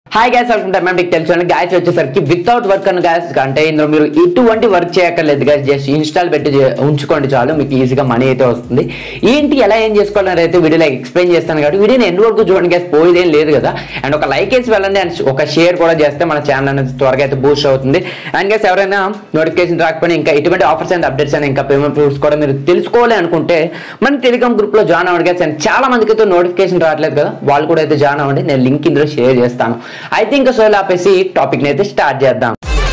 Hi gas welcome to మీకు తెలుసు gas వచ్చేసరికి వితౌట్ వర్క్ అని గ్యాస్ అంటే ఇందులో మీరు ఎటువంటి వర్క్ చేయక్కర్లేదు గ్యాస్ జస్ట్ ఇన్స్టాల్ పెట్టి చే- ఉంచుకోండి చాలు మీకు ఈజీగా మనీ అయితే వస్తుంది ఏంటి ఎలా ఏం చేసుకోవాలని అయితే వీడియోలో ఎక్స్ప్లెయిన్ చేస్తాను కాబట్టి వీడియోని ఎండ్ వరకు చూడండి గ్యాస్ పోయేది ఏం లేదు కదా అండ్ ఒక లైక్ వేసి వెళ్ళండి అండ్ ఒక షేర్ కూడా చేస్తే మన ఛానల్ అనేది త్వరగా అయితే బూస్ట్ అవుతుంది అండ్ గ్యాస్ ఎవరైనా నోటిఫికేషన్ రాకపోయినా ఇంకా ఇటువంటి ఆఫర్స్ అండ్ అప్డేట్స్ అని ఇంకా పేమెంట్ ప్రూఫ్స్ కూడా మీరు తెలుసుకోవాలి అనుకుంటే మన టెలికామ్ గ్రూప్ లో జాయిన్ అవ్వండి గ్యాస్ అండ్ చాలా మందికి అయితే నోటిఫికేషన్ రావట్లేదు కదా వాళ్ళు కూడా అయితే జాయిన్ అవ్వండి నేను లింక్ ఇందులో షేర్ చేస్తాను అయితే ఇంకా సోల్ ఆపేసి టాపిక్ అయితే స్టార్ట్ చేద్దాం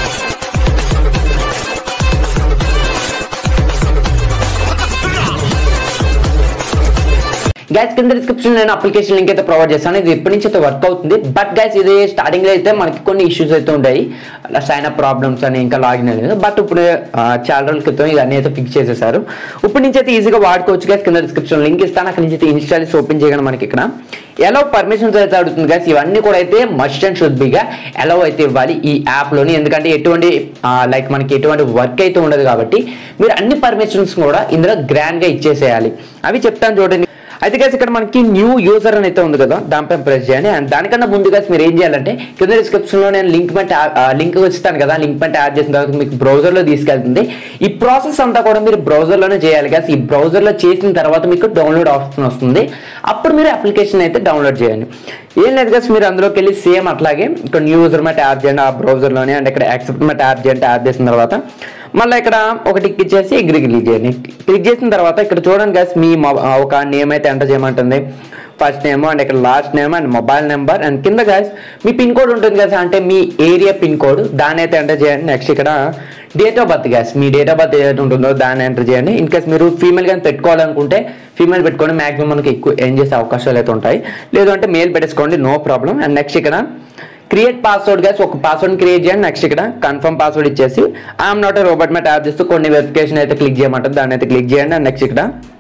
గైస్ కింద డిస్క్రిప్షన్ నేను అప్లికేషన్ లింక్ అయితే ప్రొవైడ్ చేస్తాను ఇది ఎప్పటి నుంచి అయితే వర్క్ అవుతుంది బట్ గైస్ ఇది స్టార్టింగ్ లో అయితే మనకి కొన్ని ఇష్యూస్ అయితే ఉంటాయి సైన్ అప్ ప్రాబ్లమ్స్ అని ఇంకా లాగిన్ అనేది బట్ ఇప్పుడు ఆ, చాలా రోజుల క్రితం ఇవన్నీ అయితే ఫిక్స్ చేసేసారు ఇప్పటి నుంచి అయితే ఈజీగా వాడుకోవచ్చు గైస్ కింద డిస్క్రిప్షన్ లింక్ ఇస్తాను అక్కడ నుంచి అయితే ఇన్స్టాల్ ఓపెన్ చేయగానే మనకి ఇక్కడ ఎలా పర్మిషన్స్ అయితే అడుగుతుంది గైస్ ఇవన్నీ కూడా అయితే మస్ట్ అండ్ షుడ్ బిగా ఎలా అయితే ఇవ్వాలి ఈ యాప్ లోని ఎందుకంటే ఎటువంటి లైక్ మనకి ఎటువంటి వర్క్ అయితే ఉండదు కాబట్టి మీరు అన్ని పర్మిషన్స్ కూడా ఇందులో గ్రాండ్ గా ఇచ్చేసేయాలి అవి చెప్తాను చూడండి అయితే గైస్ ఇక్కడ మనకి న్యూ యూజర్ అని అయితే ఉంది కదా దానిపై ప్రెస్ చేయండి అండ్ దానికన్నా ముందు guys మీరు ఏం చేయాలంటే కింద డిస్క్రిప్షన్ లో నేను లింక్ పైన లింక్ ఇస్తాను కదా లింక్ పైన యాడ్ చేసిన తర్వాత మీకు బ్రౌజర్ లో తీసుకెళ్తుంది ఈ ప్రాసెస్ అంతా కూడా మీరు బ్రౌజర్ లోనే చేయాలి guys ఈ బ్రౌజర్ లో చేసిన తర్వాత మీకు డౌన్లోడ్ ఆప్షన్ వస్తుంది అప్పుడు మీరు అప్లికేషన్ అయితే డౌన్లోడ్ చేయండి ఏం లేదు గస్ మీరు అందులోకి వెళ్ళి సేమ్ అట్లాగే ఇక్కడ న్యూ యూజర్ మాట యాడ్ చేయండి ఆ బ్రౌజర్ లోనే అండ్ ఇక్కడ యాక్సెప్ట్ మాట యాడ్ చేయండి యాడ్ చేసిన తర్వాత మళ్ళీ ఇక్కడ ఒక టిక్ ఇచ్చేసి ఎగ్రి క్లిక్ చేయండి క్లిక్ చేసిన తర్వాత ఇక్కడ చూడండి గైస్ మీ మొ- ఆ, ఒక నేమ్ అయితే ఎంటర్ చేయమంటుంది ఫస్ట్ నేమ్ అండ్ ఇక్కడ last name and mobile number and కింద గైస్ మీ పిన్ కోడ్ ఉంటుంది కదా అంటే మీ ఏరియా పిన్ కోడ్ దాన్ని అయితే ఎంటర్ చేయండి నెక్స్ట్ ఇక్కడ డేట్ ఆఫ్ బర్త్ గ్యాస్ మీ డేట్ ఆఫ్ బర్త్ ఏదైతే ఉంటుందో దాన్ని ఎంటర్ చేయండి ఇన్ కేస్ మీరు ఫీమేల్ కానీ పెట్టుకోవాలనుకుంటే ఫీమేల్ పెట్టుకొని మాక్సిమం మనకి ఎక్కువ ఏం చేసే అవకాశాలు అయితే ఉంటాయి లేదు అంటే మేల్ పెట్టేసుకోండి నో ప్రాబ్లం అండ్ నెక్స్ట్ ఇక్కడ క్రియేట్ పాస్వర్డ్ గ్యాస్ ఒక పాస్వర్డ్ క్రియేట్ చేయండి నెక్స్ట్ ఇక్కడ కన్ఫర్మ్ పాస్వర్డ్ ఇచ్చేసి ఐఎమ్ నాట్ రోబోట్ మీద ట్యాప్ చేస్తూ కొన్ని వెరిఫికేషన్ అయితే క్లిక్ చేయమంటుంది దాన్ని అయితే క్లిక్ చేయండి అండ్ నెక్స్ట్ ఇక్కడ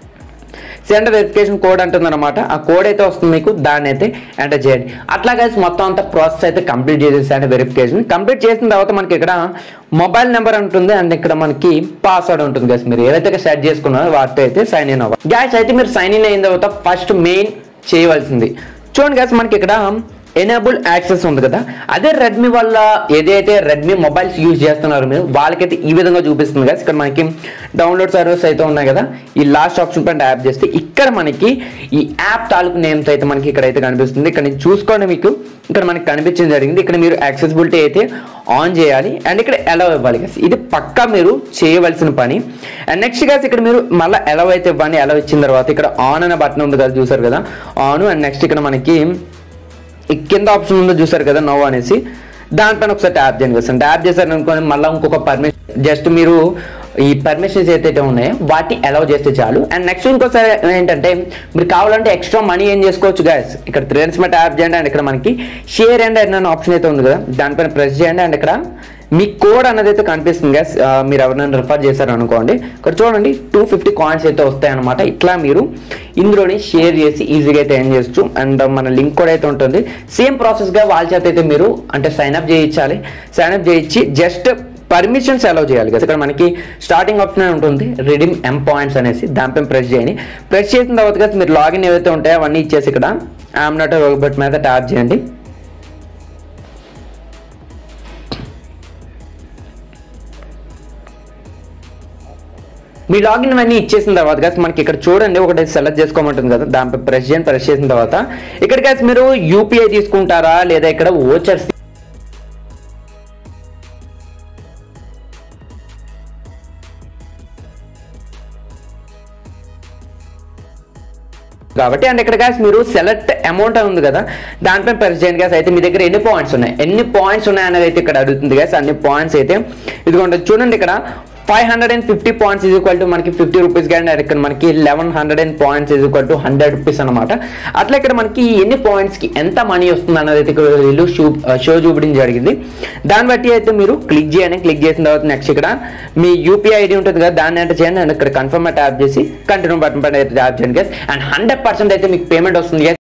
సెంటర్ వెరిఫికేషన్ కోడ్ అంటుంది అనమాట ఆ కోడ్ అయితే వస్తుంది మీకు దాన్ని అయితే ఎంటర్ చేయండి అట్లా కలిసి మొత్తం అంతా ప్రాసెస్ అయితే కంప్లీట్ చేసేసాను వెరిఫికేషన్ కంప్లీట్ చేసిన తర్వాత మనకి ఇక్కడ మొబైల్ నెంబర్ ఉంటుంది అండ్ ఇక్కడ మనకి పాస్వర్డ్ ఉంటుంది గైస్ మీరు ఏదైతే సెట్ చేసుకున్నారో వాటితో అయితే సైన్ ఇన్ అవ్వాలి గ్యాస్ అయితే మీరు సైన్ ఇన్ అయిన తర్వాత ఫస్ట్ మెయిన్ చేయవలసింది చూడండి గైస్ మనకి ఇక్కడ ఎనేబుల్ యాక్సెస్ ఉంది కదా అదే రెడ్మీ వల్ల ఏదైతే రెడ్మీ మొబైల్స్ యూజ్ చేస్తున్నారు మీరు వాళ్ళకైతే ఈ విధంగా చూపిస్తుంది కదా ఇక్కడ మనకి డౌన్లోడ్ సర్వీస్ అయితే ఉన్నాయి కదా ఈ లాస్ట్ ఆప్షన్ పైన ట్యాప్ చేస్తే ఇక్కడ మనకి ఈ యాప్ తాలూకు నేమ్స్ అయితే మనకి ఇక్కడ అయితే కనిపిస్తుంది ఇక్కడ నుంచి చూసుకోండి మీకు ఇక్కడ మనకి కనిపించడం జరిగింది ఇక్కడ మీరు యాక్సెసిబిలిటీ అయితే ఆన్ చేయాలి అండ్ ఇక్కడ ఎలా ఇవ్వాలి గస్ ఇది పక్కా మీరు చేయవలసిన పని అండ్ నెక్స్ట్ గస్ ఇక్కడ మీరు మళ్ళీ ఎలా అయితే ఇవ్వండి ఎలా ఇచ్చిన తర్వాత ఇక్కడ ఆన్ అనే బటన్ ఉంది కదా చూసారు కదా ఆన్ అండ్ నెక్స్ట్ ఇక్కడ మనకి ఈ కింద ఆప్షన్ ఉందో చూసారు కదా నో అనేసి దానిపైన ఒకసారి ట్యాప్ చేయండి కదా ట్యాప్ చేశారు అనుకోని మళ్ళీ ఇంకొక పర్మిషన్ జస్ట్ మీరు ఈ పర్మిషన్స్ ఏదైతే ఉన్నాయో వాటి అలౌ చేస్తే చాలు అండ్ నెక్స్ట్ ఇంకోసారి ఏంటంటే మీరు కావాలంటే ఎక్స్ట్రా మనీ ఏం చేసుకోవచ్చు గాయస్ ఇక్కడ త్రీ మీద ట్యాప్ చేయండి అండ్ ఇక్కడ మనకి షేర్ అండ్ అన్న ఆప్షన్ అయితే ఉంది కదా దానిపైన ప్రెస్ చేయండి అండ్ ఇక్కడ మీ కోడ్ అన్నది అయితే కనిపిస్తుంది గ్యాస్ మీరు ఎవరైనా రిఫర్ చేశారు అనుకోండి ఇక్కడ చూడండి టూ ఫిఫ్టీ కాయిన్స్ అయితే వస్తాయి అనమాట ఇట్లా మీరు ఇందులోని షేర్ చేసి ఈజీగా అయితే ఏం చేయొచ్చు అండ్ మన లింక్ కూడా అయితే ఉంటుంది సేమ్ ప్రాసెస్గా వాళ్ళ చేత అయితే మీరు అంటే సైన్ అప్ చేయించాలి సైన్ అప్ చేయించి జస్ట్ పర్మిషన్స్ అలౌ చేయాలి కదా ఇక్కడ మనకి స్టార్టింగ్ ఆప్షన్ ఉంటుంది రిడీమ్ ఎం పాయింట్స్ అనేసి దానిపైన ప్రెస్ చేయండి ప్రెస్ చేసిన తర్వాత కదా మీరు లాగిన్ ఏవైతే ఉంటాయో అవన్నీ ఇచ్చేసి ఇక్కడ ఐఎమ్ నాట్ రోబోట్ మీద ట్యాప్ చేయండి మీ లాగిన్ అవన్నీ ఇచ్చేసిన తర్వాత guys మనకి ఇక్కడ చూడండి ఒకటి సెలెక్ట్ చేసుకోమంటుంది కదా దానిపై ప్రెస్ చేయండి ప్రెస్ చేసిన తర్వాత ఇక్కడ guys మీరు యూపీఐ తీసుకుంటారా లేదా ఇక్కడ ఓచర్స్ కాబట్టి అండ్ ఇక్కడ guys మీరు సెలెక్ట్ అమౌంట్ అని ఉంది కదా దానిపైన ప్రెస్ చేయండి guys అయితే మీ దగ్గర ఎన్ని పాయింట్స్ ఉన్నాయి ఎన్ని పాయింట్స్ ఉన్నాయి అనేది అయితే ఇక్కడ అడుగుతుంది guys అన్ని పాయింట్స్ అయితే ఇదిగోండి చూడండి ఇక్కడ five hundred and fifty points is equal to మనకి ఫిఫ్టీ రూపీస్ కానీ ఇక్కడ మనకి eleven hundred and points is equal to hundred rupees అనమాట అట్లా ఇక్కడ మనకి ఎన్ని పాయింట్స్ కి ఎంత మనీ వస్తుంది అన్నది అయితే ఇక్కడ వీళ్ళు షూ షో చూపించడం జరిగింది దాన్ని బట్టి అయితే మీరు క్లిక్ చేయండి క్లిక్ చేసిన తర్వాత నెక్స్ట్ ఇక్కడ మీ యూపీఐ ఐడి ఉంటుంది కదా దాన్ని ఎంటర్ చేయండి అండ్ ఇక్కడ కన్ఫర్మ్ ట్యాప్ చేసి కంటిన్యూ బటన్ పైన అయితే ట్యాప్ చేయండి అండ్ హండ్రెడ్ పర్సెంట్ అయితే మీకు పేమెంట్ వస్తుంది guys.